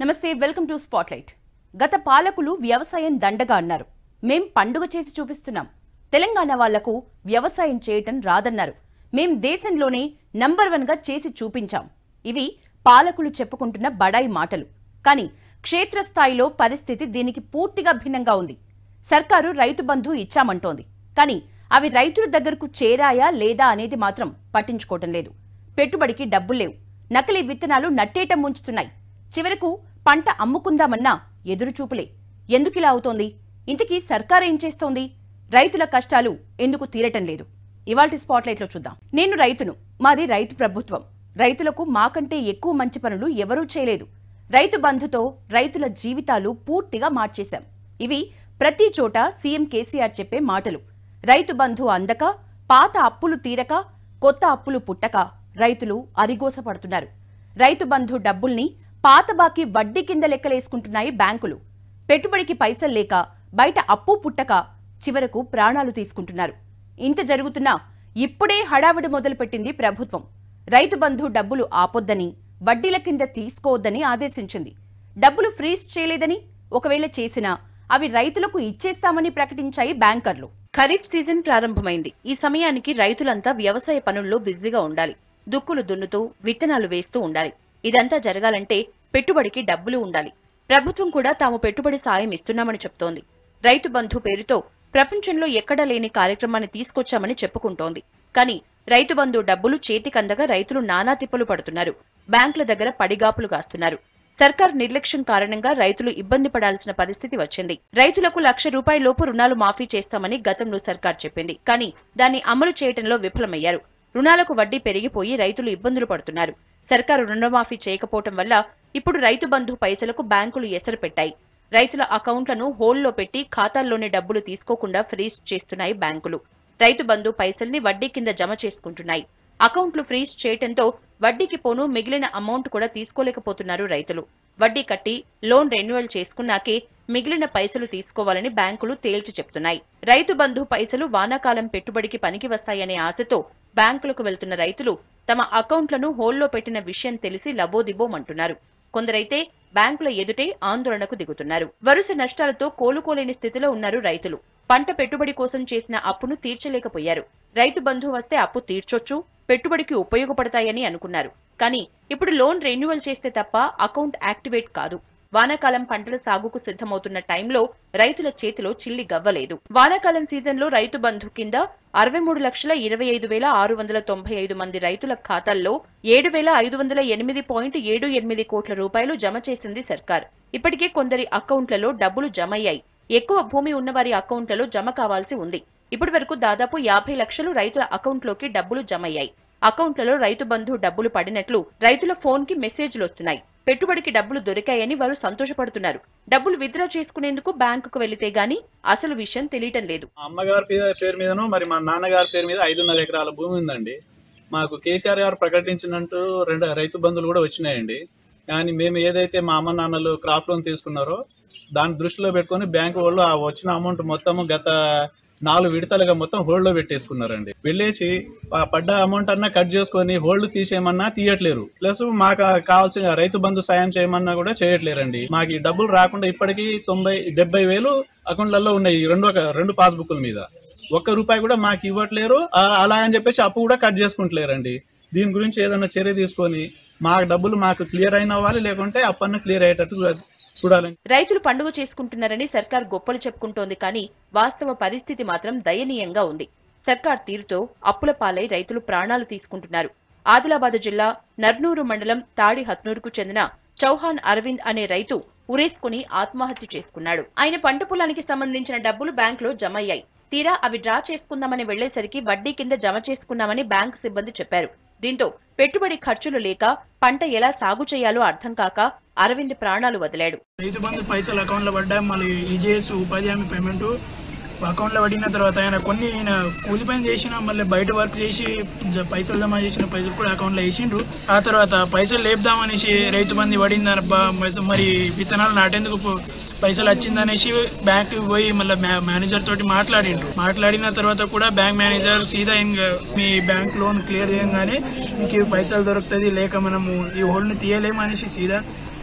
నమస్తే welcome to spotlight గత పాలకులు వ్యవసాయం దండగా అన్నారు మేం పండుగ చేసి చూపిస్తున్నాం తెలంగాణ వాళ్లకు వ్యవసాయం చేయటం రాదన్నారు మేం దేశంలోనే నంబర్ వన్ గా చేసి చూపించాం ఇవి పాలకులు చెప్పుకుంటున్న బడాయి మాటలు కానీ క్షేత్రస్థాయిలో పరిస్థితి దీనికి పూర్తిగా భిన్నంగా ఉంది సర్కారు రైతు బంధు ఇచ్చామంటోంది కానీ అవి రైతుల దగ్గరకు చేరాయా లేదా అనేది మాత్రం పట్టించుకోవటం లేదు పెట్టుబడికి డబ్బులు లేవు నకిలీ విత్తనాలు నట్టేట ముంచుతున్నాయి చివరకు పంట అమ్ముకుందామన్నా ఎదురుచూపులే ఎందుకిలా అవుతోంది ఇంతకీ సర్కారు ఏం చేస్తోంది రైతుల కష్టాలు ఎందుకు తీరటం లేదు ఇవాల్టి స్పాట్లైట్లో చూద్దాం నేను రైతును మాది రైతు ప్రభుత్వం రైతులకు మాకంటే ఎక్కువ మంచి పనులు ఎవరూ చేయలేదు రైతు బంధుతో రైతుల జీవితాలు పూర్తిగా మార్చేశాం ఇవి ప్రతి చోట సీఎం కేసీఆర్ చెప్పే మాటలు రైతు బంధు అందక పాత అప్పులు తీరక కొత్త అప్పులు పుట్టక రైతులు అరిగోసపడుతున్నారు రైతు బంధు డబ్బుల్ని పాత బాకీ వడ్డీ కింద లెక్కలేసుకుంటున్నాయి బ్యాంకులు పెట్టుబడికి పైసలు లేక బయట అప్పు పుట్టక చివరకు ప్రాణాలు తీసుకుంటున్నారు ఇంత జరుగుతున్నా ఇప్పుడే హడావిడి మొదలుపెట్టింది ప్రభుత్వం రైతు బంధు డబ్బులు ఆపొద్దని వడ్డీల కింద తీసుకోవద్దని ఆదేశించింది డబ్బులు ఫ్రీజ్ చేయలేదని ఒకవేళ చేసినా అవి రైతులకు ఇచ్చేస్తామని ప్రకటించాయి బ్యాంకర్లు ఖరీఫ్ సీజన్ ప్రారంభమైంది ఈ సమయానికి రైతులంతా వ్యవసాయ పనుల్లో బిజీగా ఉండాలి దుక్కులు దున్నుతూ విత్తనాలు వేస్తూ ఉండాలి ఇదంతా జరగాలంటే పెట్టుబడికి డబ్బులు ఉండాలి ప్రభుత్వం కూడా తాము పెట్టుబడి సాయం ఇస్తున్నామని చెప్తోంది రైతు బంధు పేరుతో ప్రపంచంలో ఎక్కడా లేని కార్యక్రమాన్ని తీసుకొచ్చామని చెప్పుకుంటోంది కానీ రైతు బంధు డబ్బులు చేతికందగా రైతులు నానా తిప్పలు పడుతున్నారు బ్యాంకుల దగ్గర పడిగాపులు కాస్తున్నారు సర్కార్ నిర్లక్ష్యం కారణంగా రైతులు ఇబ్బంది పడాల్సిన పరిస్థితి వచ్చింది రైతులకు లక్ష రూపాయలలోపు రుణాలు మాఫీ చేస్తామని గతంలో సర్కార్ చెప్పింది కానీ దాన్ని అమలు చేయటంలో విఫలమయ్యారు రుణాలకు వడ్డీ పెరిగిపోయి రైతులు ఇబ్బందులు పడుతున్నారు సర్కారు రుణమాఫీ చేయకపోవటం వల్ల ఇప్పుడు రైతు బంధు పైసలకు బ్యాంకులు ఎసరు పెట్టాయి రైతుల అకౌంట్లను హోల్డ్లో పెట్టి ఖాతాల్లోని డబ్బులు తీసుకోకుండా ఫ్రీజ్ చేస్తున్నాయి బ్యాంకులు రైతు బంధు పైసల్ని వడ్డీ కింద జమ చేసుకుంటున్నాయి అకౌంట్లు ఫ్రీజ్ చేయటంతో వడ్డీకి పోను మిగిలిన అమౌంట్ కూడా తీసుకోలేకపోతున్నారు రైతులు వడ్డీ కట్టి లోన్ రెన్యువల్ చేసుకున్నాకే మిగిలిన పైసలు తీసుకోవాలని బ్యాంకులు తేల్చి చెప్తున్నాయి రైతు బంధు పైసలు వానాకాలం పెట్టుబడికి పనికి వస్తాయనే ఆశతో బ్యాంకులకు వెళ్తున్న రైతులు తమ అకౌంట్లను హోల్డ్లో పెట్టిన విషయం తెలిసి లబోదిబోమంటున్నారు కొందరైతే బ్యాంకుల ఎదుటే ఆందోళనకు దిగుతున్నారు వరుస నష్టాలతో కోలుకోలేని స్థితిలో ఉన్నారు రైతులు పంట పెట్టుబడి కోసం చేసిన అప్పును తీర్చలేకపోయారు రైతు బంధు వస్తే అప్పు తీర్చొచ్చు పెట్టుబడికి ఉపయోగపడతాయని అనుకున్నారు కానీ ఇప్పుడు లోన్ రెన్యువల్ చేస్తే తప్ప అకౌంట్ యాక్టివేట్ కాదు వానాకాలం పంటల సాగుకు సిద్ధమవుతున్న టైంలో రైతుల చేతిలో చిల్లి గవ్వలేదు వానాకాలం సీజన్లో రైతు బంధు కింద అరవై మూడు లక్షల ఇరవై ఐదు వేల ఆరు వందల తొంభై ఐదు మంది రైతుల ఖాతాల్లో ఏడు వేల ఐదు వందల ఎనిమిది పాయింట్ ఏడు ఎనిమిది కోట్ల రూపాయలు జమ చేసింది సర్కార్ ఇప్పటికే కొందరి అకౌంట్లలో డబ్బులు జమయ్యాయి ఎక్కువ భూమి ఉన్నవారి అకౌంట్లలో జమ కావాల్సి ఉంది ఇప్పటి వరకు దాదాపు యాభై లక్షలు రైతుల అకౌంట్లోకి డబ్బులు జమయ్యాయి అకౌంట్లలో రైతు బంధు డబ్బులు పడినట్లు రైతుల ఫోన్ కి మెసేజ్లు వస్తున్నాయి పెట్టుబడికి డబ్బులు దొరికాయని వారు సంతోషపడుతున్నారు డబ్బులు విత్డ్రా చేసుకునేందుకు బ్యాంకుకు వెళితే గాని అసలు విషయం తెలియటం లేదు మా అమ్మగారి పే- పేరు మీదను మరి మా నాన్నగారి పేరు మీద ఐదున్నర ఎకరాల భూమి ఉందండి మాకు కేసీఆర్ గారు ప్రకటించినట్టు రెండు రైతు బంధువులు కూడా వచ్చినాయండి కానీ మేము ఏదైతే మా అమ్మ నాన్నలు క్రాప్ లోన్ తీసుకున్నారో దాన్ని దృష్టిలో పెట్టుకొని బ్యాంకు వాళ్ళు ఆ వచ్చిన అమౌంట్ మొత్తము గత నాలుగు విడతలుగా మొత్తం హోల్డ్ లో పెట్టేసుకున్నారండి వెళ్ళేసి ఆ పడ్డ అమౌంట్ అన్నా కట్ చేసుకొని హోల్డ్ తీసేయమన్నా తీయట్లేరు ప్లస్ మాకు కావాల్సిన రైతు బంధు సాయం చేయమన్నా కూడా చేయట్లేరండి మాకు ఈ డబ్బులు రాకుండా ఇప్పటికీ తొంభై డెబ్బై వేలు అకౌంట్లలో ఉన్నాయి ఈ రెండు ఒక- రెండు పాస్బుక్ల మీద ఒక్క రూపాయి కూడా మాకు ఇవ్వట్లేరు ఆ, అలా అని చెప్పేసి అప్పు కూడా కట్ చేసుకుంటలేరండి దీని గురించి ఏదైనా చర్య తీసుకొని మా డబ్బులు మాకు క్లియర్ అయిన అవ్వాలి లేకుంటే అప్పన్న క్లియర్ అయ్యేటట్టు చూడ- చూడాలని రైతులు పండుగ చేసుకుంటున్నారని సర్కార్ గొప్పలు చెప్పుకుంటోంది కానీ వాస్తవ పరిస్థితి మాత్రం దయనీయంగా ఉంది సర్కార్ తీరుతో అప్పుల పాలై రైతులు ప్రాణాలు తీసుకుంటున్నారు ఆదిలాబాద్ జిల్లా నర్నూరు మండలం తాడి హత్నూరుకు చెందిన చౌహాన్ అరవింద్ అనే రైతు ఉరేసుకుని ఆత్మహత్య చేసుకున్నాడు ఆయన పంట పొలానికి సంబంధించిన డబ్బులు బ్యాంకులో జమయ్యాయి తీరా అవి డ్రా చేసుకుందామని వెళ్లేసరికి వడ్డీ కింద జమ చేసుకున్నామని బ్యాంకు సిబ్బంది చెప్పారు దీంతో పెట్టుబడి ఖర్చులు లేక పంట ఎలా సాగు చేయాలో అర్థం కాక అరవింద్ ప్రాణాలు వదిలాడు రైతు బంధు పైసలు అకౌంట్లో పడ్డాయి మళ్ళీ ఈజీఎస్ ఉపాధి హామీ పేమెంట్ అకౌంట్లో పడిన తర్వాత ఆయన కొన్ని ఆయన కూలి పని చేసిన మళ్ళీ బయట వర్క్ చేసి జ- పైసలు జమ చేసిన పైసలు కూడా అకౌంట్లో వేసిండ్రు ఆ తర్వాత పైసలు లేపుదామనేసి రైతు బంధు పడిందని అబ్బా మరి- మరి విత్తనాలు నాటేందుకు పో- పైసలు వచ్చిందనేసి బ్యాంక్ పోయి మళ్ళీ మేనేజర్ తోటి మాట్లాడిండ్రు మాట్లాడిన తర్వాత కూడా బ్యాంక్ మేనేజర్ సీదా ఇంకా మీ బ్యాంక్ లోన్ క్లియర్ చేయగానే మీకు ఈ పైసలు దొరుకుతుంది లేక మనము ఈ హోల్డ్ని తీయలేము అనేసి సీదా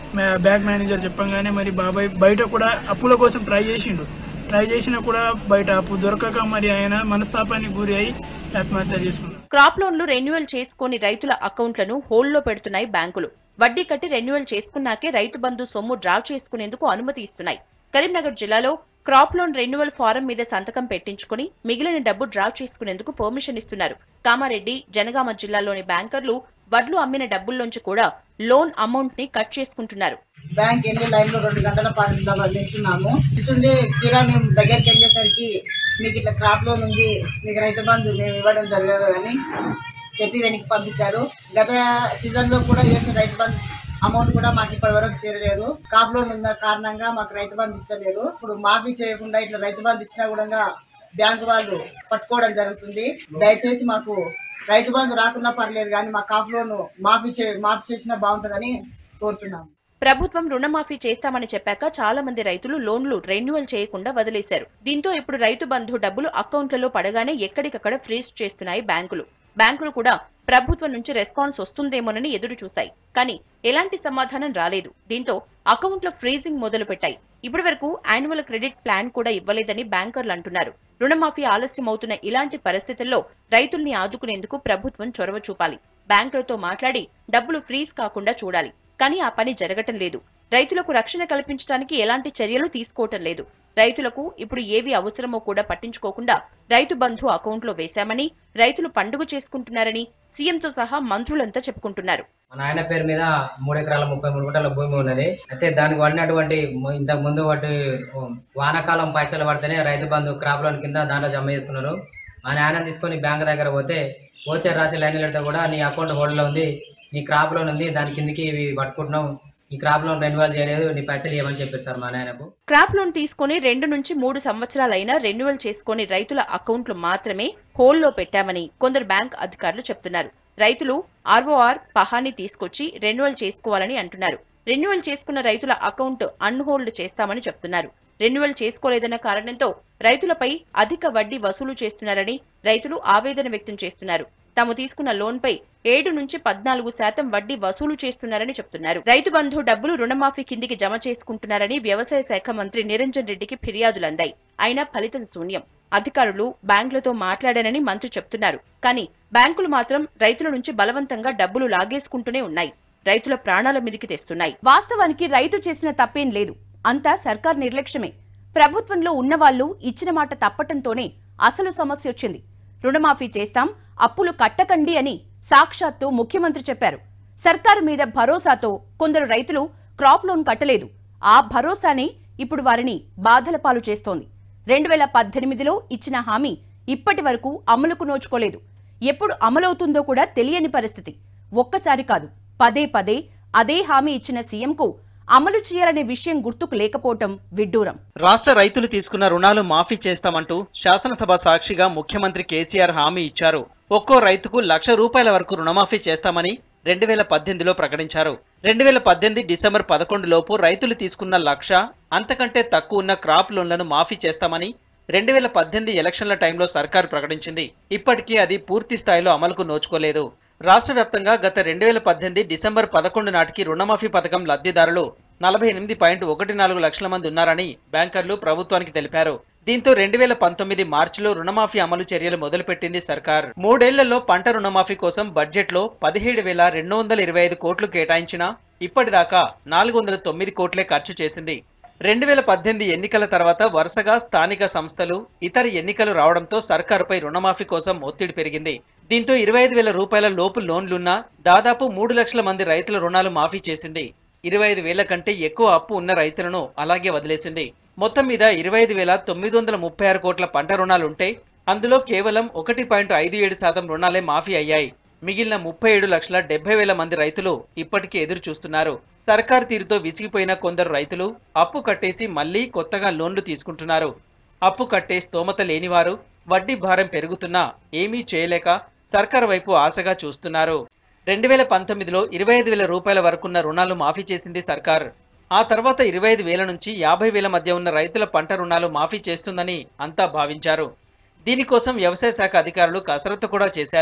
మా బ్యాంక్ మేనేజర్ చెప్పంగానే మరి బాబాయ్ బయట కూడా అప్పుల కోసం ట్రై చేసిండు ట్రై చేసినా కూడా బయట అప్పు దొరకక మరి ఆయన మనస్తాపానికి గురి అయి ఆత్మహత్య చేసుకున్నాడు క్రాప్ లోన్లు రెన్యువల్ చేసుకొని రైతుల అకౌంట్లను హోల్డ్లో పెడుతున్నాయి బ్యాంకులు వడ్డీ కట్టి రెన్యువల్ చేసుకున్నాకే రైతు బంధు సొమ్ము డ్రా చేసుకునేందుకు అనుమతి ఇస్తున్నాయి కరీంనగర్ జిల్లాలో క్రాప్ లోన్ రెన్యువల్ ఫారం మీద సంతకం పెట్టించుకుని మిగిలిన డబ్బు డ్రా చేసుకునేందుకు పర్మిషన్ ఇస్తున్నారు కామారెడ్డి జనగామ జిల్లాలోని బ్యాంకర్లు వడ్లు అమ్మిన డబ్బుల్లోంచి కూడా లోన్ అమౌంట్ ని కట్ చేసుకుంటున్నారు బ్యాంక్ వెళ్ళి లైన్ లో రెండు గంటల పాటు నిలబడి నిల్చున్నాము నిల్చుండి తీరా మేము దగ్గరికి వెళ్ళేసరికి మీకు ఇట్లా క్రాప్ లోన్ ఉంది మీకు రైతు బంధు మేము ఇవ్వడం జరగదు అని చెప్పి వెనక్కి పంపించారు గత సీజన్ లో కూడా వేసిన రైతు బంధు అమౌంట్ కూడా మాకు ఇప్పటి వరకు చేరలేదు క్రాప్ లోన్ ఉన్న కారణంగా మాకు రైతు బంధు ఇస్తలేరు ఇప్పుడు మాఫీ చేయకుండా ఇట్లా రైతు బంధు ఇచ్చినా కూడా బ్యాంకు వాళ్ళు పట్టుకోవడం జరుగుతుంది దయచేసి మాకు రైతు బంధు రాకున్నా పర్లేదు కానీ మా కాఫ్ లోన్ మాఫీ చే మాఫీ చేసినా బాగుంటుందని కోరుతున్నాము ప్రభుత్వం రుణమాఫీ చేస్తామని చెప్పాక చాలా మంది రైతులు లోన్లు రెన్యువల్ చేయకుండా వదిలేశారు దీంతో ఇప్పుడు రైతు బంధు డబ్బులు అకౌంట్లలో పడగానే ఎక్కడికక్కడ ఫ్రీజ్ చేస్తున్నాయి బ్యాంకులు బ్యాంకులు కూడా ప్రభుత్వం నుంచి రెస్పాన్స్ వస్తుందేమోనని ఎదురు చూశాయి కానీ ఎలాంటి సమాధానం రాలేదు దీంతో అకౌంట్ల ఫ్రీజింగ్ మొదలు పెట్టాయి ఇప్పటి వరకు యాన్యువల్ క్రెడిట్ ప్లాన్ కూడా ఇవ్వలేదని బ్యాంకర్లు అంటున్నారు రుణమాఫీ ఆలస్యమవుతున్న ఇలాంటి పరిస్థితుల్లో రైతుల్ని ఆదుకునేందుకు ప్రభుత్వం చొరవ చూపాలి బ్యాంకులతో మాట్లాడి డబ్బులు ఫ్రీజ్ కాకుండా చూడాలి కానీ ఆ పని జరగటం లేదు రైతులకు రక్షణ కల్పించడానికి ఎలాంటి చర్యలు తీసుకోవటం లేదు రైతులకు ఇప్పుడు ఏవి అవసరమో కూడా పట్టించుకోకుండా రైతు బంధు అకౌంట్లో వేశామని రైతులు పండుగ చేసుకుంటున్నారని సీఎంతో సహా మంత్రులంతా చెప్పుకుంటున్నారు మా నాయన పేరు మీద మూడు ఎకరాల ముప్పై మూడు గుంటల భూమి ఉన్నది అయితే దానికి పడినటువంటి ము- ఇంతకు ముందు వాటి వానాకాలం పైసలు పడితేనే రైతు బంధు క్రాప్ లోన్ కింద దాంట్లో జమ చేసుకున్నారు మా నాయన తీసుకొని బ్యాంక్ దగ్గర పోతే ఓచర్ రాసి లైన్ పెడితే కూడా నీ అకౌంట్ హోల్డ్లో ఉంది నీ క్రాప్ లోన్ ఉంది దాని కిందకి ఇవి పట్టుకుంటున్నాం నీ క్రాప్ లోన్ రెన్యువల్ చేయలేదు నీ పైసలు ఇవ్వమని చెప్పారు సార్ మా నాయనకు క్రాప్ లోన్ తీసుకొని రెండు నుంచి మూడు సంవత్సరాలైనా రెన్యువల్ చేసుకొని రైతుల అకౌంట్లు మాత్రమే హోల్డ్లో పెట్టామని కొందరు బ్యాంక్ అధికారులు చెప్తున్నారు రైతులు ఆర్ఓఆర్ పహాని తీసుకొచ్చి రెన్యువల్ చేసుకోవాలని అంటున్నారు రెన్యువల్ చేసుకున్న రైతుల అకౌంట్ అన్హోల్డ్ చేస్తామని చెప్తున్నారు రెన్యువల్ చేసుకోలేదన్న కారణంతో రైతులపై అధిక వడ్డీ వసూలు చేస్తున్నారని రైతులు ఆవేదన వ్యక్తం చేస్తున్నారు తాము తీసుకున్న లోన్ పై ఏడు నుంచి పద్నాలుగు శాతం వడ్డీ వసూలు చేస్తున్నారని చెప్తున్నారు రైతు బంధు డబ్బులు రుణమాఫీ కిందికి జమ చేసుకుంటున్నారని వ్యవసాయ శాఖ మంత్రి నిరంజన్ రెడ్డికి ఫిర్యాదులందాయి అయినా ఫలితం శూన్యం అధికారులు బ్యాంకులతో మాట్లాడానని మంత్రి చెప్తున్నారు కానీ బ్యాంకులు మాత్రం రైతుల నుంచి బలవంతంగా డబ్బులు లాగేసుకుంటూనే ఉన్నాయి రైతుల ప్రాణాల మీదికి తెస్తున్నాయి వాస్తవానికి రైతు చేసిన తప్పేం లేదు అంతా సర్కార్ నిర్లక్ష్యమే ప్రభుత్వంలో ఉన్నవాళ్లు ఇచ్చిన మాట తప్పటంతోనే అసలు సమస్య వచ్చింది రుణమాఫీ చేస్తాం అప్పులు కట్టకండి అని సాక్షాత్తు ముఖ్యమంత్రి చెప్పారు సర్కారు మీద భరోసాతో కొందరు రైతులు క్రాప్ లోన్ కట్టలేదు ఆ భరోసానే ఇప్పుడు వారిని బాధల పాలు చేస్తోంది రెండు వేల పద్దెనిమిదిలో ఇచ్చిన హామీ ఇప్పటి వరకు అమలుకు నోచుకోలేదు ఎప్పుడు అమలవుతుందో కూడా తెలియని పరిస్థితి ఒక్కసారి కాదు పదే పదే అదే హామీ ఇచ్చిన సీఎంకు అమలు చేయాలనే విషయం గుర్తుకు లేకపోవటం విడ్డూరం రాష్ట్ర రైతులు తీసుకున్న రుణాలు మాఫీ చేస్తామంటూ శాసనసభ సాక్షిగా ముఖ్యమంత్రి కేసీఆర్ హామీ ఇచ్చారు ఒక్కో రైతుకు లక్ష రూపాయల వరకు రుణమాఫీ చేస్తామని రెండు వేల పద్దెనిమిదిలో ప్రకటించారు రెండు వేల పద్దెనిమిది డిసెంబర్ పదకొండు లోపు రైతులు తీసుకున్న లక్ష అంతకంటే తక్కువ ఉన్న క్రాప్ లోన్లను మాఫీ చేస్తామని రెండు వేల పద్దెనిమిది ఎలక్షన్ల టైంలో సర్కారు ప్రకటించింది ఇప్పటికీ అది పూర్తి స్థాయిలో అమలుకు నోచుకోలేదు రాష్ట్ర వ్యాప్తంగా గత రెండు వేల పద్దెనిమిది డిసెంబర్ పదకొండు నాటికి రుణమాఫీ పథకం లబ్ధిదారులు నలభై ఎనిమిది పాయింట్ ఒకటి నాలుగు లక్షల మంది ఉన్నారని బ్యాంకర్లు ప్రభుత్వానికి తెలిపారు దీంతో రెండు వేల పంతొమ్మిది మార్చిలో రుణమాఫీ అమలు చర్యలు మొదలుపెట్టింది సర్కార్ మూడేళ్లలో పంట రుణమాఫీ కోసం బడ్జెట్లో పదిహేడు వేల రెండు వందల ఇరవై ఐదు కోట్లు కేటాయించినా ఇప్పటిదాకా నాలుగు వందల తొమ్మిది కోట్లే ఖర్చు చేసింది రెండు వేల పద్దెనిమిది ఎన్నికల తర్వాత వరుసగా స్థానిక సంస్థలు ఇతర ఎన్నికలు రావడంతో సర్కారుపై రుణమాఫీ కోసం ఒత్తిడి పెరిగింది దీంతో ఇరవై ఐదు వేల రూపాయల లోపు లోన్లున్నా దాదాపు మూడు లక్షల మంది రైతుల రుణాలు మాఫీ చేసింది ఇరవై ఐదు వేల కంటే ఎక్కువ అప్పు ఉన్న రైతులను అలాగే వదిలేసింది మొత్తం మీద ఇరవై ఐదు వేల తొమ్మిది వందల ముప్పై ఆరు కోట్ల పంట రుణాలుంటే అందులో కేవలం ఒకటి పాయింట్ ఐదు ఏడు శాతం రుణాలే మాఫీ అయ్యాయి మిగిలిన ముప్పై ఏడు లక్షల డెబ్బై వేల మంది రైతులు ఇప్పటికీ ఎదురు చూస్తున్నారు సర్కారు తీరుతో విసిగిపోయిన కొందరు రైతులు అప్పు కట్టేసి మళ్లీ కొత్తగా లోన్లు తీసుకుంటున్నారు అప్పు కట్టే స్తోమత లేనివారు వడ్డీ భారం పెరుగుతున్నా ఏమీ చేయలేక సర్కారు వైపు ఆశగా చూస్తున్నారు రెండు వేల పంతొమ్మిదిలో ఇరవై ఐదు వేల రూపాయల వరకున్న రుణాలు మాఫీ చేసింది సర్కార్ ఆ తర్వాత ఇరవై ఐదు వేల నుంచి యాభై వేల మధ్య ఉన్న రైతుల పంట రుణాలు మాఫీ చేస్తుందని అంతా భావించారు దీనికోసం వ్యవసాయ శాఖ అధికారులు కసరత్తు కూడా చేశారు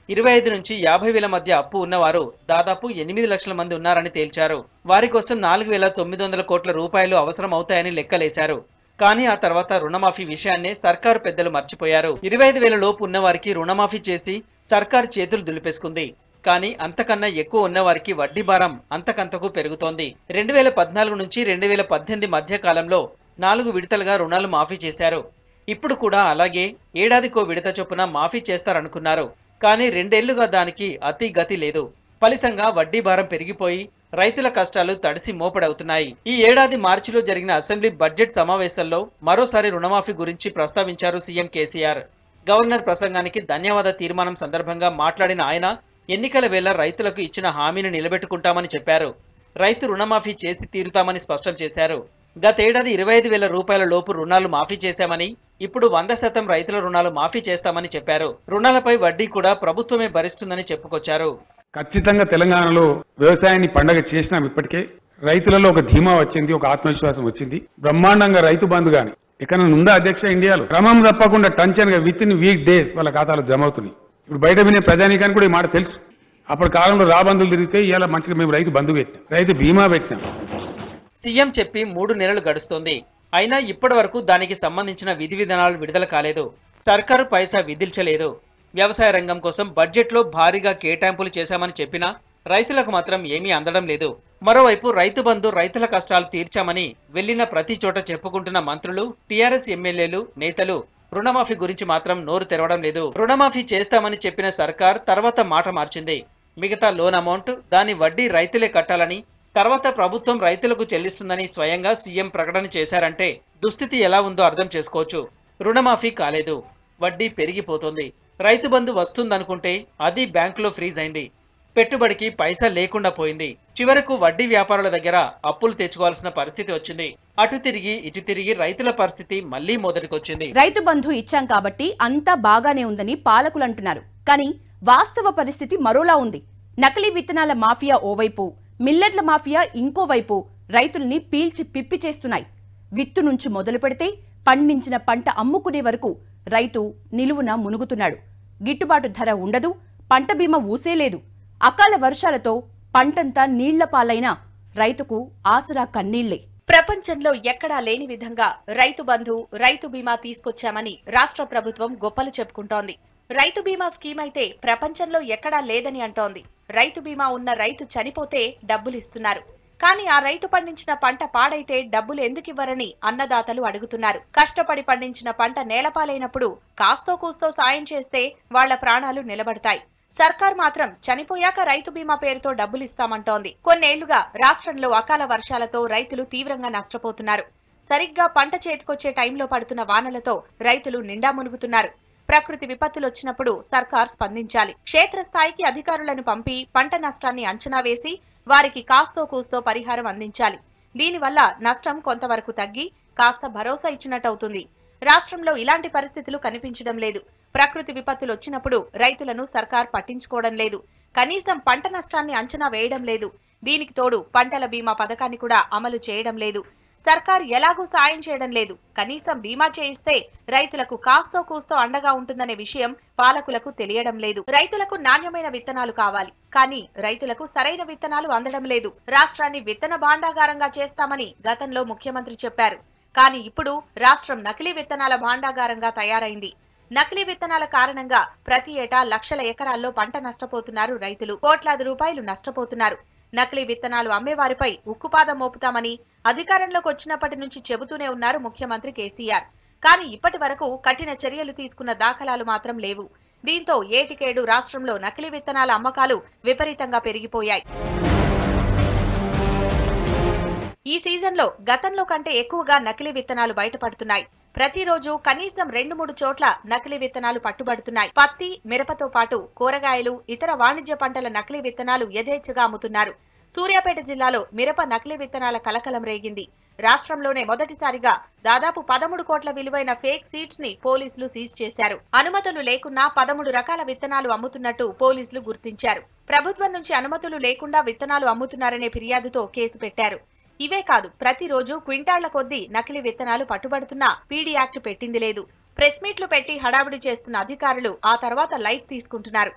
ఇరవై ఐదు నుంచి యాభై వేల మధ్య అప్పు ఉన్నవారు దాదాపు ఎనిమిది లక్షల మంది ఉన్నారని తేల్చారు వారి కోసం నాలుగు వేల తొమ్మిది వందల కోట్ల రూపాయలు అవసరం అవుతాయని లెక్కలేశారు కానీ ఆ తర్వాత రుణమాఫీ విషయాన్నే సర్కారు పెద్దలు మర్చిపోయారు ఇరవై ఐదు వేల లోపు ఉన్నవారికి రుణమాఫీ చేసి సర్కారు చేతులు దులిపేసుకుంది కానీ అంతకన్నా ఎక్కువ ఉన్నవారికి వడ్డీ భారం అంతకంతకు పెరుగుతోంది రెండు వేల పద్నాలుగు నుంచి రెండు వేల పద్దెనిమిది మధ్య కాలంలో నాలుగు విడతలుగా రుణాలు మాఫీ చేశారు ఇప్పుడు కూడా అలాగే ఏడాదికో విడత చొప్పున మాఫీ చేస్తారనుకున్నారు కానీ రెండేళ్లుగా దానికి అతి గతి లేదు ఫలితంగా వడ్డీ భారం పెరిగిపోయి రైతుల కష్టాలు తడిసి మోపడవుతున్నాయి ఈ ఏడాది మార్చిలో జరిగిన అసెంబ్లీ బడ్జెట్ సమావేశంలో మరోసారి రుణమాఫీ గురించి ప్రస్తావించారు సీఎం కేసీఆర్ గవర్నర్ ప్రసంగానికి ధన్యవాద తీర్మానం సందర్భంగా మాట్లాడిన ఆయన ఎన్నికల వేళ రైతులకు ఇచ్చిన హామీని నిలబెట్టుకుంటామని చెప్పారు రైతు రుణమాఫీ చేసి తీరుతామని స్పష్టం చేశారు గతేడాది ఇరవై ఐదు వేల రూపాయల లోపు రుణాలు మాఫీ చేశామని ఇప్పుడు వంద శాతం రైతుల రుణాలు మాఫీ చేస్తామని చెప్పారు రుణాలపై వడ్డీ కూడా ప్రభుత్వమే భరిస్తుందని చెప్పుకొచ్చారు ఖచ్చితంగా తెలంగాణలో వ్యవసాయాన్ని పండగ చేసినాం ఇప్పటికే రైతులలో ఒక ధీమా వచ్చింది ఒక ఆత్మవిశ్వాసం వచ్చింది బ్రహ్మాండంగా రైతు బంధు గాని ఎక్కడ ఉందా అధ్యక్ష ఇండియాలో క్రమం తప్పకుండా టంచన్ గా విత్ ఇన్ వీక్ డేస్ వాళ్ళ ఖాతాలో జమ అవుతున్నాయి ఇప్పుడు బయట వినే ప్రజానీకానికి కూడా ఈ మాట తెలుసు అప్పుడు కాలంలో రాబందులు తిరిగితే ఇవాళ మంచిగా మేము రైతు బంధు పెట్టినాం రైతు బీమా పెట్టినాం సీఎం చెప్పి మూడు నెలలు గడుస్తోంది అయినా ఇప్పటి వరకు దానికి సంబంధించిన విధి విధానాలు విడుదల కాలేదు సర్కారు పైసా విధించలేదు వ్యవసాయ రంగం కోసం బడ్జెట్లో భారీగా కేటాయింపులు చేశామని చెప్పినా రైతులకు మాత్రం ఏమీ అందడం లేదు మరోవైపు రైతు బంధు రైతుల కష్టాలు తీర్చామని వెళ్లిన ప్రతి చోట చెప్పుకుంటున్న మంత్రులు టీఆర్ఎస్ ఎమ్మెల్యేలు నేతలు రుణమాఫీ గురించి మాత్రం నోరు తెరవడం లేదు రుణమాఫీ చేస్తామని చెప్పిన సర్కార్ తర్వాత మాట మార్చింది మిగతా లోన్ అమౌంట్ దాని వడ్డీ రైతులే కట్టాలని తర్వాత ప్రభుత్వం రైతులకు చెల్లిస్తుందని స్వయంగా సీఎం ప్రకటన చేశారంటే దుస్థితి ఎలా ఉందో అర్థం చేసుకోవచ్చు రుణమాఫీ కాలేదు వడ్డీ పెరిగిపోతుంది రైతు బంధు వస్తుందనుకుంటే అది బ్యాంకులో ఫ్రీజ్ అయింది పెట్టుబడికి పైసా లేకుండా పోయింది చివరకు వడ్డీ వ్యాపారుల దగ్గర అప్పులు తెచ్చుకోవాల్సిన పరిస్థితి వచ్చింది అటు తిరిగి ఇటు తిరిగి రైతుల పరిస్థితి మళ్లీ మొదటికొచ్చింది రైతు బంధు ఇచ్చాం కాబట్టి అంతా బాగానే ఉందని పాలకులు అంటున్నారు కానీ వాస్తవ పరిస్థితి మరోలా ఉంది నకిలీ విత్తనాల మాఫియా ఓవైపు మిల్లర్ల మాఫియా ఇంకోవైపు రైతుల్ని పీల్చి పిప్పి చేస్తున్నాయి విత్తు నుంచి మొదలు పెడితే పండించిన పంట అమ్ముకునే వరకు రైతు నిలువున మునుగుతున్నాడు గిట్టుబాటు ధర ఉండదు పంట బీమా ఊసేలేదు అకాల వర్షాలతో పంటంతా నీళ్ల పాలైనా రైతుకు ఆసరా కన్నీళ్లే ప్రపంచంలో ఎక్కడా లేని విధంగా రైతు బంధు రైతు బీమా తీసుకొచ్చామని రాష్ట్ర ప్రభుత్వం గొప్పలు చెప్పుకుంటోంది రైతు బీమా స్కీమ్ అయితే ప్రపంచంలో ఎక్కడా లేదని అంటోంది రైతు బీమా ఉన్న రైతు చనిపోతే డబ్బులు ఇస్తున్నారు కానీ ఆ రైతు పండించిన పంట పాడైతే డబ్బులు ఎందుకివ్వరని అన్నదాతలు అడుగుతున్నారు కష్టపడి పండించిన పంట నేలపాలైనప్పుడు కాస్తో కూస్తో సాయం చేస్తే వాళ్ల ప్రాణాలు నిలబడతాయి సర్కార్ మాత్రం చనిపోయాక రైతు బీమా పేరుతో డబ్బులు ఇస్తామంటోంది కొన్నేళ్లుగా రాష్ట్రంలో అకాల వర్షాలతో రైతులు తీవ్రంగా నష్టపోతున్నారు సరిగ్గా పంట చేతికొచ్చే టైంలో పడుతున్న వానలతో రైతులు నిండా మునుగుతున్నారు ప్రకృతి విపత్తులు వచ్చినప్పుడు సర్కార్ స్పందించాలి క్షేత్రస్థాయికి అధికారులను పంపి పంట నష్టాన్ని అంచనా వేసి వారికి కాస్తో కూస్తో పరిహారం అందించాలి దీనివల్ల నష్టం కొంతవరకు తగ్గి కాస్త భరోసా ఇచ్చినట్టవుతుంది రాష్ట్రంలో ఇలాంటి పరిస్థితులు కనిపించడం లేదు ప్రకృతి విపత్తులు వచ్చినప్పుడు రైతులను సర్కార్ పట్టించుకోవడం లేదు కనీసం పంట నష్టాన్ని అంచనా వేయడం లేదు దీనికి తోడు పంటల బీమా పథకాన్ని కూడా అమలు చేయడం లేదు సర్కార్ ఎలాగూ సాయం చేయడం లేదు కనీసం బీమా చేయిస్తే రైతులకు కాస్తో కూస్తో అండగా ఉంటుందనే విషయం పాలకులకు తెలియడం లేదు రైతులకు నాణ్యమైన విత్తనాలు కావాలి కానీ రైతులకు సరైన విత్తనాలు అందడం లేదు రాష్ట్రాన్ని విత్తన భాండాగారంగా చేస్తామని గతంలో ముఖ్యమంత్రి చెప్పారు కానీ ఇప్పుడు రాష్ట్రం నకిలీ విత్తనాల భాండాగారంగా తయారైంది నకిలీ విత్తనాల కారణంగా ప్రతి ఏటా లక్షల ఎకరాల్లో పంట నష్టపోతున్నారు రైతులు కోట్లాది రూపాయలు నష్టపోతున్నారు నకిలీ విత్తనాలు అమ్మేవారిపై ఉక్కుపాదం మోపుతామని అధికారంలోకి వచ్చినప్పటి నుంచి చెబుతూనే ఉన్నారు ముఖ్యమంత్రి కేసీఆర్ కానీ ఇప్పటి వరకు కఠిన చర్యలు తీసుకున్న దాఖలాలు మాత్రం లేవు దీంతో ఏటికేడు రాష్ట్రంలో నకిలీ విత్తనాల అమ్మకాలు విపరీతంగా పెరిగిపోయాయి ఈ సీజన్లో గతంలో కంటే ఎక్కువగా నకిలీ విత్తనాలు బయటపడుతున్నాయి ప్రతిరోజు కనీసం రెండు మూడు చోట్ల నకిలీ విత్తనాలు పట్టుబడుతున్నాయి పత్తి మిరపతో పాటు కూరగాయలు ఇతర వాణిజ్య పంటల నకిలీ విత్తనాలు యథేచ్ఛగా అమ్ముతున్నారు సూర్యాపేట జిల్లాలో మిరప నకిలీ విత్తనాల కలకలం రేగింది రాష్ట్రంలోనే మొదటిసారిగా దాదాపు పదమూడు కోట్ల విలువైన ఫేక్ సీడ్స్ ని పోలీసులు సీజ్ చేశారు అనుమతులు లేకున్నా పదమూడు రకాల విత్తనాలు అమ్ముతున్నట్టు పోలీసులు గుర్తించారు ప్రభుత్వం నుంచి అనుమతులు లేకుండా విత్తనాలు అమ్ముతున్నారనే ఫిర్యాదుతో కేసు పెట్టారు ఇవే కాదు ప్రతిరోజు క్వింటాళ్ల కొద్దీ నకిలీ విత్తనాలు పట్టుబడుతున్నా పీడీ యాక్ట్ పెట్టింది లేదు ప్రెస్ మీట్లు పెట్టి హడావుడి చేస్తున్న అధికారులు ఆ తర్వాత లైట్ తీసుకుంటున్నారు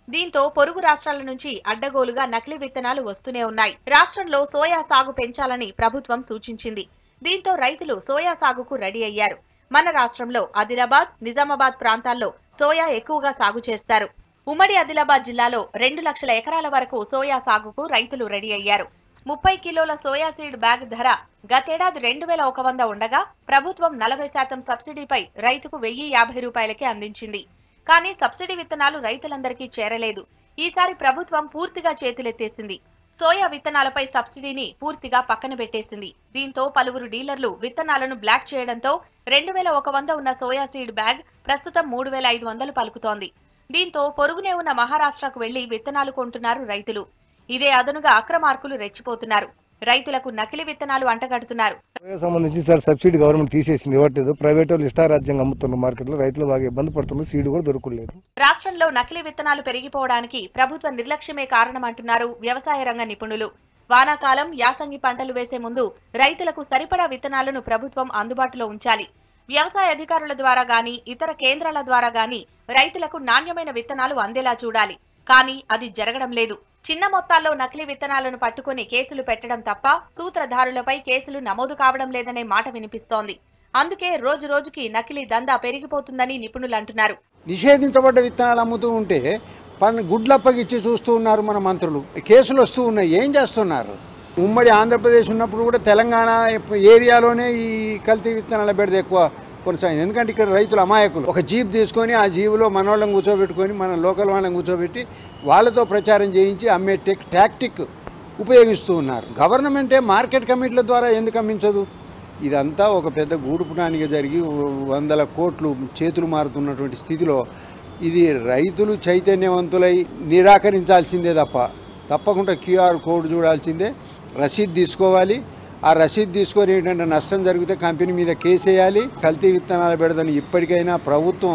దీంతో పొరుగు రాష్ట్రాల నుంచి అడ్డగోలుగా నకిలీ విత్తనాలు వస్తూనే ఉన్నాయి రాష్ట్రంలో సోయా సాగు పెంచాలని ప్రభుత్వం సూచించింది దీంతో రైతులు సోయా సాగుకు రెడీ అయ్యారు మన రాష్ట్రంలో ఆదిలాబాద్ నిజామాబాద్ ప్రాంతాల్లో సోయా ఎక్కువగా సాగు చేస్తారు ఉమ్మడి ఆదిలాబాద్ జిల్లాలో రెండు లక్షల ఎకరాల వరకు సోయా సాగుకు రైతులు రెడీ అయ్యారు ముప్పై కిలోల సోయా సీడ్ బ్యాగ్ ధర గతేడాది రెండు వేల ఒక వంద ఉండగా ప్రభుత్వం నలభై శాతం సబ్సిడీపై రైతుకు వెయ్యి యాభై రూపాయలకే అందించింది కానీ సబ్సిడీ విత్తనాలు రైతులందరికీ చేరలేదు ఈసారి ప్రభుత్వం పూర్తిగా చేతులెత్తేసింది సోయా విత్తనాలపై సబ్సిడీని పూర్తిగా పక్కన పెట్టేసింది దీంతో పలువురు డీలర్లు విత్తనాలను బ్లాక్ చేయడంతో రెండు వేల ఒక వంద ఉన్న సోయా సీడ్ బ్యాగ్ ప్రస్తుతం మూడు వేల ఐదు వందలు పలుకుతోంది దీంతో పొరుగునే ఉన్న మహారాష్ట్రకు వెళ్లి విత్తనాలు కొంటున్నారు రైతులు ఇదే అదనుగా అక్రమార్కులు రెచ్చిపోతున్నారు రైతులకు నకిలీ విత్తనాలు అంటగడుతున్నారు సోయా సంబంధించి సార్ సబ్సిడీ గవర్నమెంట్ తీసేసింది ఇవ్వట్లేదు ప్రైవేట్ వాళ్ళు ఇష్టారాజ్యంగా అమ్ముతున్నారు మార్కెట్లో రైతులు బాగా ఇబ్బంది పడుతున్నారు సీడ్ కూడా దొరకలేదు రాష్ట్రంలో నకిలీ విత్తనాలు పెరిగిపోవడానికి ప్రభుత్వ నిర్లక్ష్యమే కారణమంటున్నారు వ్యవసాయ రంగ నిపుణులు వానాకాలం యాసంగి పంటలు వేసే ముందు రైతులకు సరిపడా విత్తనాలను ప్రభుత్వం అందుబాటులో ఉంచాలి వ్యవసాయ అధికారుల ద్వారా గాని ఇతర కేంద్రాల ద్వారా గాని రైతులకు నాణ్యమైన విత్తనాలు అందేలా చూడాలి కానీ అది జరగడం లేదు చిన్న మొత్తాల్లో నకిలీ విత్తనాలను పట్టుకుని కేసులు పెట్టడం తప్ప సూత్రధారులపై కేసులు నమోదు కావడం లేదనే మాట వినిపిస్తోంది అందుకే రోజు రోజుకి నకిలీ దందా పెరిగిపోతుందని నిపుణులు అంటున్నారు నిషేధించబడ్డ విత్తనాలు అమ్ముతూ ఉంటే పన్ను గుడ్లప్పగిచ్చి చూస్తూ ఉన్నారు మన మంత్రులు కేసులు వస్తూ ఉన్నాయి ఏం చేస్తున్నారు ఉమ్మడి ఆంధ్రప్రదేశ్ ఉన్నప్పుడు కూడా తెలంగాణ ఏరియాలోనే ఈ కల్తీ విత్తనాల బెడద ఎక్కువ కొనసాగింది ఎందుకంటే ఇక్కడ రైతులు అమాయకులు ఒక జీప్ తీసుకొని ఆ జీబులో మన వాళ్ళని కూర్చోబెట్టుకొని మన లోకల్ వాళ్ళని కూర్చోబెట్టి వాళ్ళతో ప్రచారం చేయించి అమ్మే టెక్ టాక్టిక్ ఉపయోగిస్తూ ఉన్నారు గవర్నమెంటే మార్కెట్ కమిటీల ద్వారా ఎందుకు అమ్మించదు ఇదంతా ఒక పెద్ద గూడుపుటానికి జరిగి వందల కోట్లు చేతులు మారుతున్నటువంటి స్థితిలో ఇది రైతులు చైతన్యవంతులై నిరాకరించాల్సిందే తప్ప తప్పకుండా క్యూఆర్ కోడ్ చూడాల్సిందే రసీద్ తీసుకోవాలి ఆ రసీద్ తీసుకొని ఏంటంటే నష్టం జరిగితే కంపెనీ మీద కేసు వేయాలి కల్తీ విత్తనాలు పెడదని ఇప్పటికైనా ప్రభుత్వం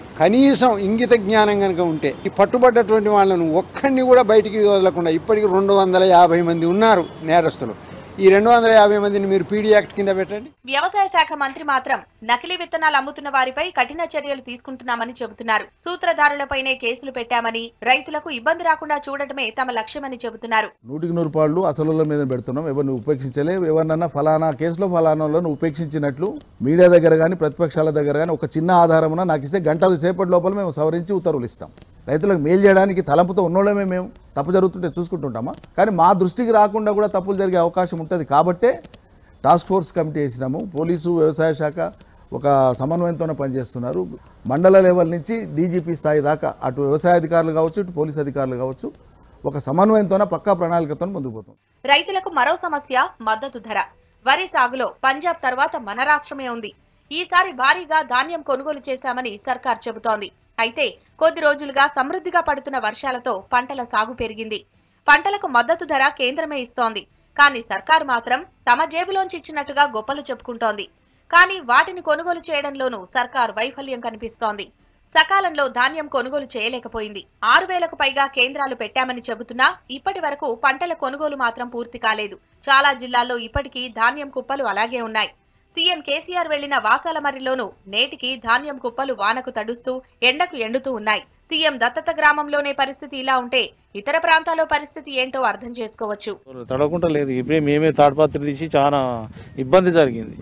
కనీసం ఇంగిత జ్ఞానం కనుక ఉంటే ఈ పట్టుబడ్డటువంటి వాళ్ళను ఒక్కడిని కూడా బయటికి వదలకుండా ఇప్పటికి రెండు వందల యాభై మంది ఉన్నారు నేరస్తులు ఈ రెండు వందల యాభై మందిని మీరు పీడీ యాక్ట్ కింద పెట్టండి వ్యవసాయ శాఖ మంత్రి మాత్రం నకిలీ విత్తనాలు అమ్ముతున్న వారిపై కఠిన చర్యలు తీసుకుంటున్నామని చెబుతున్నారు సూత్రధారులపైనే కేసులు పెట్టామని రైతులకు ఇబ్బంది రాకుండా చూడటమే తమ లక్ష్యమని చెబుతున్నారు నూటికి నూరు పాళ్ళు అసలుల మీద పెడుతున్నాం ఎవరిని ఉపేక్షించలే ఎవరినన్నా ఫలానా కేసులో ఫలానా వాళ్ళను ఉపేక్షించినట్లు మీడియా దగ్గర కానీ ప్రతిపక్షాల దగ్గర కానీ ఒక చిన్న ఆధారమున నాకు ఇస్తే గంటల సేపటి లోపల మేము సవరించి ఉత్తర్వులు ఇస్తాం రైతులకు మేలు చేయడానికి తలంపుతో ఉన్నోళ్ళమే మేము తప్పు జరుగుతుంటే చూసుకుంటుంటామా కానీ మా దృష్టికి రాకుండా కూడా తప్పులు జరిగే అవకాశం ఉంటుంది కాబట్టే టాస్క్ ఫోర్స్ కమిటీ వేసినాము పోలీసు వ్యవసాయ శాఖ ఒక సమన్వయంతోనే పనిచేస్తున్నారు మండల లెవెల్ నుంచి డీజీపీ స్థాయి దాకా అటు వ్యవసాయ అధికారులు కావచ్చు ఇటు పోలీస్ అధికారులు కావచ్చు ఒక సమన్వయంతోనే పక్కా ప్రణాళికతో ముందుకు పోతాం రైతులకు మరో సమస్య మద్దతు ధర వరి సాగులో పంజాబ్ తర్వాత మన రాష్ట్రమే ఉంది ఈసారి భారీగా ధాన్యం కొనుగోలు చేశామని సర్కార్ చెబుతోంది అయితే కొద్ది రోజులుగా సమృద్ధిగా పడుతున్న వర్షాలతో పంటల సాగు పెరిగింది పంటలకు మద్దతు ధర కేంద్రమే ఇస్తోంది కానీ సర్కార్ మాత్రం తమ జేబులోంచి ఇచ్చినట్టుగా గొప్పలు చెప్పుకుంటోంది కానీ వాటిని కొనుగోలు చేయడంలోనూ సర్కార్ వైఫల్యం కనిపిస్తోంది సకాలంలో ధాన్యం కొనుగోలు చేయలేకపోయింది ఆరు వేలకు పైగా కేంద్రాలు పెట్టామని చెబుతున్నా ఇప్పటి వరకు పంటల కొనుగోలు మాత్రం పూర్తి కాలేదు చాలా జిల్లాల్లో ఇప్పటికీ ధాన్యం కుప్పలు అలాగే ఉన్నాయి సీఎం కేసీఆర్ వెళ్లిన వాసాలమర్రిలోనూ నేటికి ధాన్యం కుప్పలు వానకు తడుస్తూ ఎండకు ఎండుతూ ఉన్నాయి సీఎం దత్తత గ్రామంలోనే పరిస్థితి ఇలా ఉంటే ఇతర ప్రాంతాల్లో పరిస్థితి ఏంటో అర్థం చేసుకోవచ్చు తడవకుండా లేదు ఇప్పుడే మేమే తాడిపత్రి తీసి చాలా ఇబ్బంది జరిగింది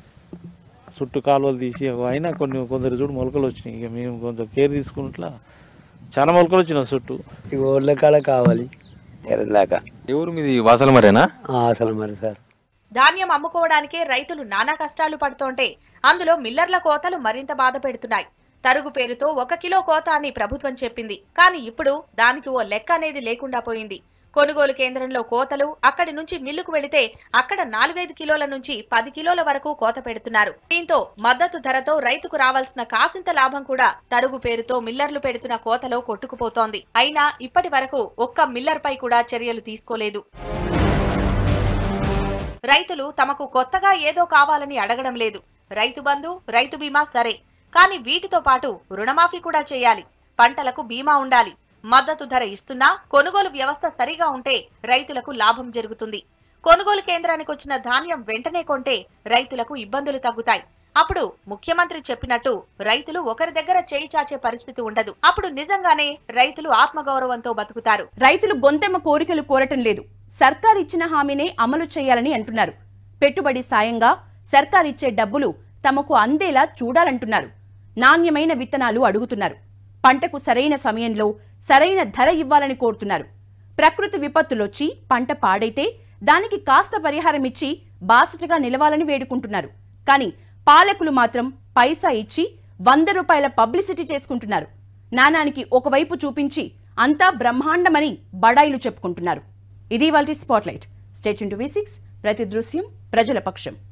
చుట్టూ కాలువలు తీసి అయినా కొన్ని కొందరు చూడు మొలకలు వచ్చినాయి ఇక మేము కొంత కేర్ తీసుకున్నట్లా చాలా మొలకలు వచ్చినాయి చుట్టూ ఈ ఊళ్ళ కాడ కావాలి దాకా ఎవరు మీది వాసల మరేనా అసలు మరి సార్ ధాన్యం అమ్ముకోవడానికే రైతులు నానా కష్టాలు పడుతోంటే అందులో మిల్లర్ల కోతలు మరింత బాధ పెడుతున్నాయి తరుగు పేరుతో ఒక కిలో కోత అని ప్రభుత్వం చెప్పింది కానీ ఇప్పుడు దానికి ఓ లెక్క అనేది లేకుండా పోయింది కొనుగోలు కేంద్రంలో కోతలు అక్కడి నుంచి మిల్లుకు వెళితే అక్కడ నాలుగైదు కిలోల నుంచి పది కిలోల వరకు కోత పెడుతున్నారు దీంతో మద్దతు ధరతో రైతుకు రావాల్సిన కాసింత లాభం కూడా తరుగు పేరుతో మిల్లర్లు పెడుతున్న కోతలో కొట్టుకుపోతోంది అయినా ఇప్పటి వరకు ఒక్క మిల్లర్ పై కూడా చర్యలు తీసుకోలేదు రైతులు తమకు కొత్తగా ఏదో కావాలని అడగడం లేదు రైతు బంధు రైతు బీమా సరే కానీ వీటితో పాటు రుణమాఫీ కూడా చేయాలి పంటలకు బీమా ఉండాలి మద్దతు ధర ఇస్తున్నా కొనుగోలు వ్యవస్థ సరిగా ఉంటే రైతులకు లాభం జరుగుతుంది కొనుగోలు కేంద్రానికి వచ్చిన ధాన్యం వెంటనే కొంటే రైతులకు ఇబ్బందులు తగ్గుతాయి అప్పుడు ముఖ్యమంత్రి చెప్పినట్టు రైతులు ఒకరి దగ్గర చేయి చాచే పరిస్థితి ఉండదు అప్పుడు నిజంగానే రైతులు ఆత్మగౌరవంతో బతుకుతారు రైతులు గొంతెమ్మ కోరికలు కోరటం లేదు సర్కార్ ఇచ్చిన హామీనే అమలు చేయాలని అంటున్నారు పెట్టుబడి సాయంగా సర్కార్ ఇచ్చే డబ్బులు తమకు అందేలా చూడాలంటున్నారు నాణ్యమైన విత్తనాలు అడుగుతున్నారు పంటకు సరైన సమయంలో సరైన ధర ఇవ్వాలని కోరుతున్నారు ప్రకృతి విపత్తులొచ్చి పంట పాడైతే దానికి కాస్త పరిహారం ఇచ్చి బాసటగా నిలవాలని వేడుకుంటున్నారు కానీ పాలకులు మాత్రం పైసా ఇచ్చి వంద రూపాయల పబ్లిసిటీ చేసుకుంటున్నారు నాణానికి ఒకవైపు చూపించి అంతా బ్రహ్మాండమని బడాయిలు చెప్పుకుంటున్నారు ఇది వాళ్ళ spotlight state to V six ప్రతి దృశ్యం ప్రజల పక్షం